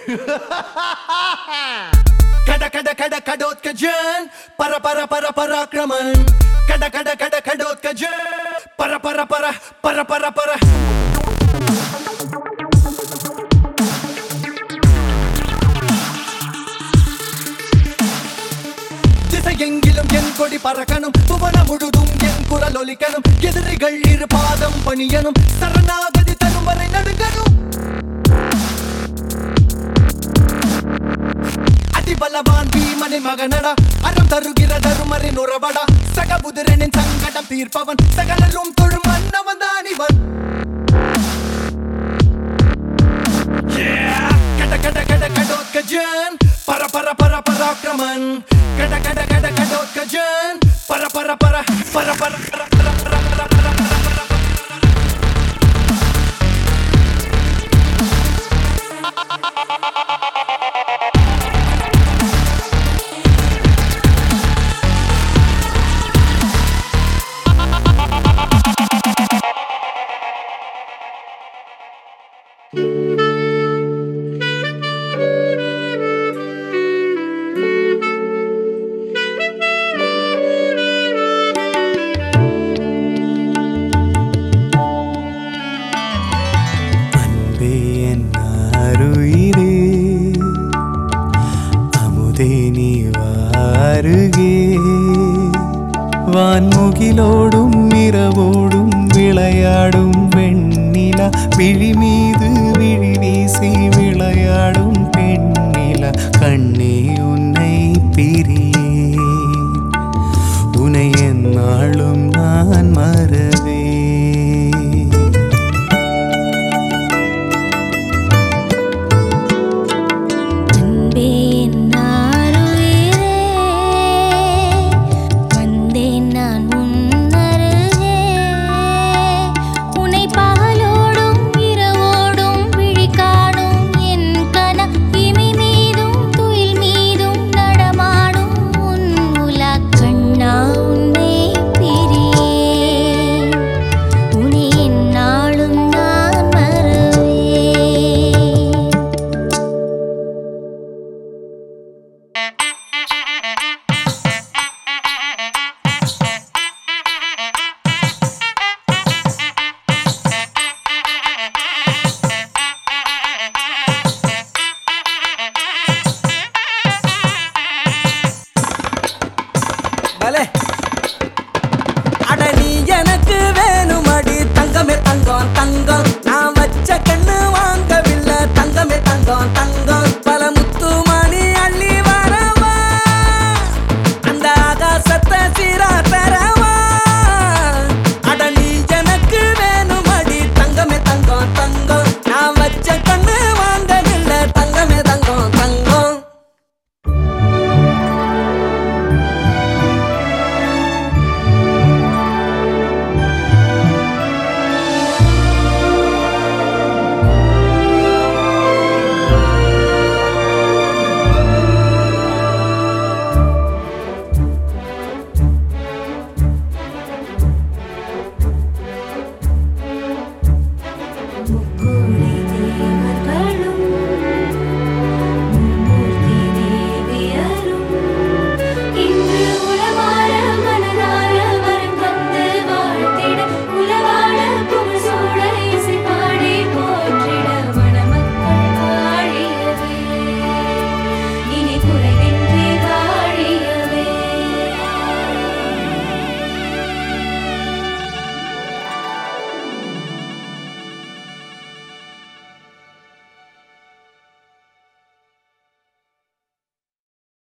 கட கட கட கடோத்கஜன் பர பர பர பராக்கிரமன் கட கட கட கடோத்கஜன் பர பர பர பர பர பர திசையெங்கிலும் என் கொடி பறக்கணும் புவன முழுதும் என் குரல் ஒலிக்கணும் எதிரிகள் இரு பாதம் பணியனும் சரணாகதி தரும் வரை நடுங்கணும் அதிபலவான் பீமனை மகனடா அறம் தருகிற தருமரின் உறவடா சகபுதிரனின் சங்கடம் தீர்ப்பவன் சகலரும் தொழும் மன்னவன் தான் இவன் Yeah! கட கட கட கடோத்கஜன் பர பர பர பராக்கிரமன் கட கட கட கடோத்கஜன் பர பர பர பர பர பர பர பர பர பர பர பர அன்பே என் அருயிரே அமுதே நீ வாருகே வான்முகிலோடும் இரவோடும் விளையாடும் வெண்ணிலா விழி மீது விழி வீசி விளையாடும் பெண்ணிலா கண்ணே